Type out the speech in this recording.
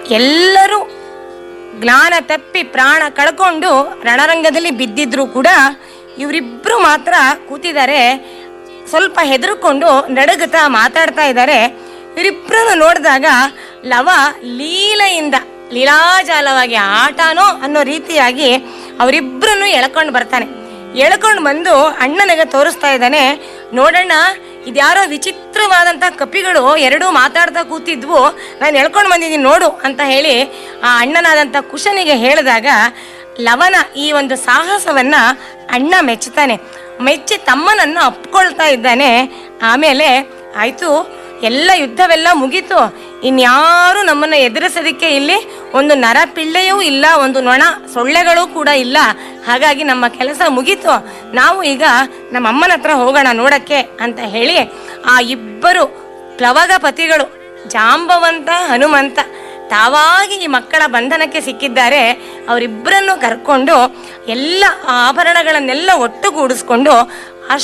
ಎಲ್ಲರೂ ಜ್ಞಾನ ತಪ್ಪಿ ಪ್ರಾಣ ಕಳ್ಕೊಂಡು ರಣರಂಗದಲ್ಲಿ ಬಿದ್ದಿದ್ರು ಕೂಡ ಇವರಿಬ್ರು ಮಾತ್ರ ಕೂತಿದ್ದಾರೆ ಸ್ವಲ್ಪ ಹೆದರ್ಕೊಂಡು ನಡುಗುತ್ತಾ ಮಾತಾಡ್ತಾ ಇದ್ದಾರೆ ಇವರಿಬ್ಬರನ್ನು ನೋಡಿದಾಗ ಲವ ಲೀಲೆಯಿಂದ ಲೀಲಾಜಾಲವಾಗಿ ಆಟನೋ ಅನ್ನೋ ರೀತಿಯಾಗಿ ಅವರಿಬ್ಬರನ್ನು ಎಳ್ಕೊಂಡು ಬರ್ತಾನೆ ಎಳ್ಕೊಂಡು ಬಂದು ಅಣ್ಣನಿಗೆ ತೋರಿಸ್ತಾ ಇದ್ದಾನೆ ನೋಡಣ್ಣ ಇದ್ಯಾರೋ ವಿಚಿತ್ರವಾದಂಥ ಕಪಿಗಳು ಎರಡೂ ಮಾತಾಡ್ತಾ ಕೂತಿದ್ವು ನಾನು ಎಳ್ಕೊಂಡು ಬಂದಿದ್ದೀನಿ ನೋಡು ಅಂತ ಹೇಳಿ ಆ ಅಣ್ಣನಾದಂಥ ಕುಶನಿಗೆ ಹೇಳಿದಾಗ ಲವನ ಈ ಒಂದು ಸಾಹಸವನ್ನ ಅಣ್ಣ ಮೆಚ್ಚುತ್ತಾನೆ ಮೆಚ್ಚಿ ತಮ್ಮನನ್ನು ಅಪ್ಕೊಳ್ತಾ ಇದ್ದಾನೆ ಆಮೇಲೆ ಆಯ್ತು ಎಲ್ಲ ಯುದ್ಧವೆಲ್ಲ ಮುಗೀತು ಇನ್ಯಾರು ನಮ್ಮನ್ನ ಎದುರಿಸೋದಕ್ಕೆ ಇಲ್ಲಿ ಒಂದು ನರ ಪಿಳ್ಳೆಯೂ ಇಲ್ಲ ಒಂದು ನೊಣ ಸೊಳ್ಳೆಗಳು ಕೂಡ ಇಲ್ಲ ಹಾಗಾಗಿ ನಮ್ಮ ಕೆಲಸ ಮುಗೀತು ನಾವು ಈಗ ನಮ್ಮ ಅಮ್ಮನ ಹತ್ರ ಹೋಗೋಣ ನೋಡಕ್ಕೆ ಅಂತ ಹೇಳಿ ಆ ಇಬ್ಬರು ಪ್ಲವಗ ಪತಿಗಳು ಜಾಂಬವಂತ ಹನುಮಂತ ತಾವಾಗಿ ಈ ಮಕ್ಕಳ ಬಂಧನಕ್ಕೆ ಸಿಕ್ಕಿದ್ದಾರೆ ಅವರಿಬ್ಬರನ್ನು ಕರ್ಕೊಂಡು ಎಲ್ಲ ಆಭರಣಗಳನ್ನೆಲ್ಲ ಒಟ್ಟುಗೂಡಿಸ್ಕೊಂಡು